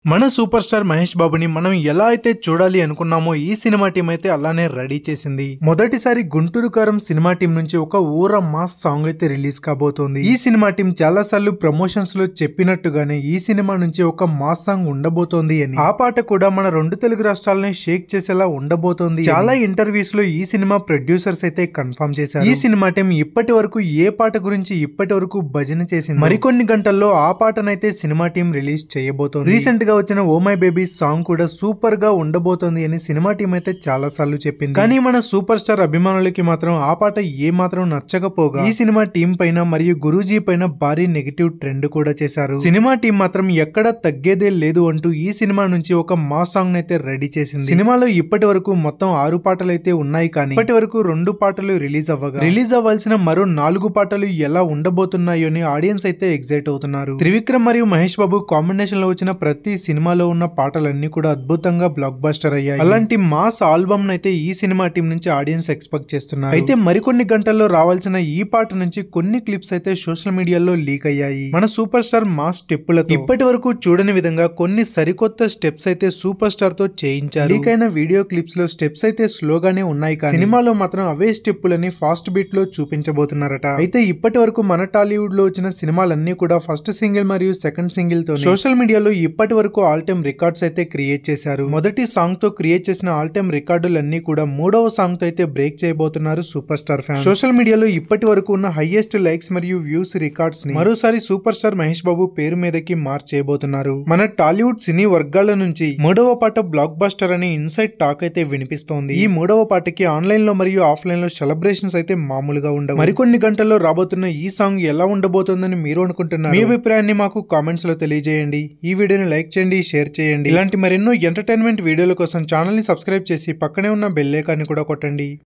మన super star Mahesh బాబుని మనం ఎలా అయితే చూడాలి అనుకున్నామో ఈ సినిమా టీం అయితే అలానే రెడీ చేసింది మొదటిసారి గుంటూరు కారం సినిమా టీం నుంచి ఒక ఊర మాస్ సాంగ్ అయితే రిలీజ్ కాబోతోంది ఈ సినిమా టీం చాలా సార్లు ప్రమోషన్స్ లో చెప్పినట్టుగానే ఈ సినిమా నుంచి ఒక మాస్ సాంగ్ ఉండబోతోంది అని ఆ పాట కూడా మన రెండు తెలుగు రాష్ట్రాలని షేక్ చేసేలా ఉండబోతోంది చాలా ఇంటర్వ్యూస్ లో ఈ సినిమా ప్రొడ్యూసర్స్ అయితే కన్ఫర్మ్ చేశారు ఈ సినిమా టీం ఇప్పటి వరకు ఏ పాట గురించి ఇప్పటి వరకు భజన చేసింది మరికొన్ని గంటల్లో ఆ పాటనైతే సినిమా టీం రిలీజ్ చేయబోతోంది రీసెంట్ గా వచ్చిన ఓ మై బేబీ సాంగ్ కూడా సూపర్ గా ఉండబోతోంది అని సినిమా టీం అయితే చాలా సార్లు చెప్పింది కానీ మన సూపర్ స్టార్ అభిమానులకి మాత్రం ఆ పాట ఏ మాత్రం నచ్చకపోగా ఈ సినిమా టీం పైన మరియు గురూజీ పైన భారీ నెగిటివ్ ట్రెండ్ కూడా చేశారు సినిమా టీం మాత్రం ఎక్కడ తగ్గేదే లేదు అంటూ ఈ సినిమా నుంచి ఒక మా సాంగ్ అయితే రెడీ చేసింది సినిమాలో ఇప్పటి వరకు మొత్తం ఆరు పాటలు అయితే ఉన్నాయి కానీ ఇప్పటి వరకు రెండు పాటలు రిలీజ్ అవ్వగా రిలీజ్ అవ్వాల్సిన మరో నాలుగు పాటలు ఎలా ఉండబోతున్నాయో అని ఆడియన్స్ అయితే ఎగ్జైట్ అవుతున్నారు త్రివిక్రమ్ మరియు మహేష్ బాబు కాంబినేషన్ లో వచ్చిన ప్రతి సినిమాలో ఉన్న పాటలన్నీ కూడా అద్భుతంగా బ్లాక్ బస్టర్ అయ్యాయి అలాంటి మాస్ ఆల్బమ్ అయితే ఈ సినిమా టీం నుంచి ఆడియన్స్ ఎక్స్పెక్ట్ చేస్తున్నారు అయితే మరికొన్ని గంటల్లో రావాల్సిన ఈ పాట నుంచి కొన్ని క్లిప్స్ అయితే సోషల్ మీడియాలో లీక్ అయ్యాయి మన సూపర్ స్టార్ మాస్ స్టెప్పులతో ఇప్పటి వరకు చూడని విధంగా కొన్ని సరికొత్త స్టెప్స్ అయితే సూపర్ స్టార్ తో చేయించారు లీక్ అయిన వీడియో క్లిప్స్ లో స్టెప్స్ అయితే స్లోగానే ఉన్నాయి కానీ సినిమాలో మాత్రం అవే స్టెప్పులని ఫాస్ట్ బీట్ లో చూపించబోతున్నారట అయితే ఇప్పటి వరకు మన టాలీవుడ్ లో వచ్చిన సినిమాలన్నీ కూడా ఫస్ట్ సింగిల్ మరియు సెకండ్ సింగిల్ తో సోషల్ మీడియాలో ఇప్పటి వరకు ఆల్ టైమ్ రికార్డ్స్ అయితే క్రియేట్ చేశారు మొదటి సాంగ్ తో క్రియేట్ చేసిన ఆల్ టైమ్ రికార్డులన్నీ కూడా మూడవ సాంగ్ తో అయితే బ్రేక్ చేయబోతున్నారు సూపర్ స్టార్ ఫ్యాన్ సోషల్ మీడియాలో ఇప్పటి వరకు ఉన్న హైయెస్ట్ లైక్స్ మరియు వ్యూస్ రికార్డ్స్ ని మరోసారి సూపర్ స్టార్ మహేష్ బాబు పేరు మీదకి మార్చేయబోతున్నారు మన టాలీవుడ్ సినీ వర్గాల నుంచి మూడవ పాట బ్లాక్ బస్టర్ అనే ఇన్సైడ్ టాక్ అయితే వినిపిస్తోంది ఈ మూడవ పాటకి ఆన్లైన్ లో మరియు ఆఫ్లైన్ లో సెలబ్రేషన్స్ అయితే మామూలుగా ఉండవు మరికొన్ని గంటల్లో రాబోతున్న ఈ సాంగ్ ఎలా ఉండబోతోందని మీరు అనుకుంటున్నారు మీ అభిప్రాయాన్ని మాకు కామెంట్స్ లో తెలియజేయండి ఈ వీడియోని లైక్ చేయండి షేర్ చేయండి ఇలాంటి మరెన్నో ఎంటర్టైన్మెంట్ వీడియోల కోసం ఛానల్ ని సబ్స్క్రైబ్ చేసి పక్కనే ఉన్న బెల్ ఐకాన్ని కూడా కొట్టండి